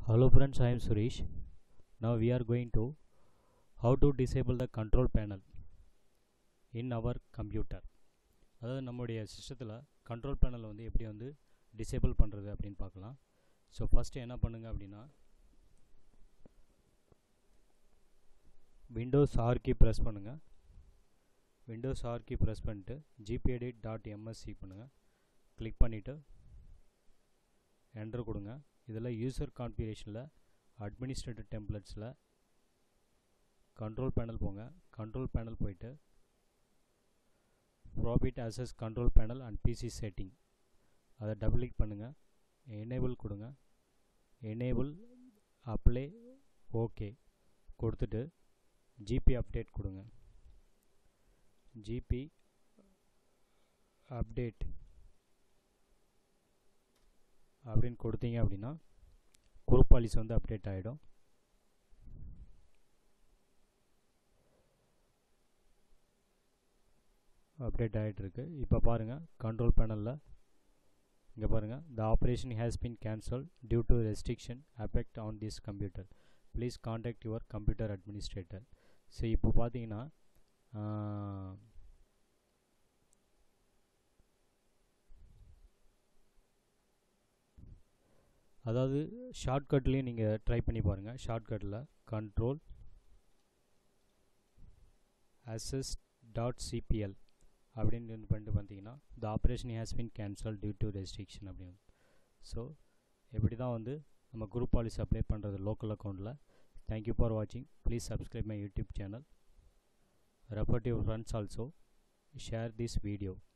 Hello friends, I am Suresh. Now we are going to how to disable the control panel in our computer. அதாவது நம்முடைய சிஸ்டத்தில் control panel வந்து எப்படி வந்து disable பண்ணுறது அப்படின்னு பார்க்கலாம் ஸோ ஃபஸ்ட்டு என்ன பண்ணுங்க அப்படின்னா விண்டோஸ் ஆர் கீ ப்ரெஸ் பண்ணுங்கள் விண்டோஸ் ஆர் கீ ப்ரெஸ் பண்ணிட்டு ஜிபிஎடிட் டாட் எம்எஸ்சி பண்ணுங்கள் கிளிக் பண்ணிவிட்டு என்ட்ரு கொடுங்க இதில் யூசர் கான்ஃபிகரேஷனில் அட்மினிஸ்ட்ரேட்டிவ் டெம்ப்ளெட்ஸில் கண்ட்ரோல் பேனல் போங்க கண்ட்ரோல் பேனல் போயிட்டு prohibit access control panel and PC setting அதை டபுள் கிளிக் பண்ணுங்கள் எனேபிள் கொடுங்க எனேபிள் அப்ளை ஓகே கொடுத்துட்டு ஜிபி அப்டேட் கொடுங்க ஜிபி அப்டேட் அப்படின்னு கொடுத்தீங்க அப்படின்னா குரூப் பாலிசி வந்து அப்டேட் ஆகிடும் அப்டேட் ஆகிட்டு இருக்கு இப்போ பாருங்கள் கண்ட்ரோல் பேனலில் இங்கே பாருங்கள் the operation has been cancel due to restriction effect on this computer please contact your computer administrator so இப்போ பார்த்தீங்கன்னா அதாவது ஷார்ட்கட்லேயும் நீங்கள் ட்ரை பண்ணி பாருங்கள் ஷார்ட்கட்டில் கண்ட்ரோல் அசஸ் டாட் சிபிஎல் அப்படின்னு பண்ணிட்டு பார்த்தீங்கன்னா the operation has been cancel due to restriction அப்படின்னு ஸோ இப்படி தான் வந்து நம்ம குரூப் பாலிசி அப்ளை பண்ணுறது லோக்கல் அக்கௌண்ட்டில் தேங்க்யூ ஃபார் வாட்சிங் please subscribe my YouTube channel refer to your friends also share this video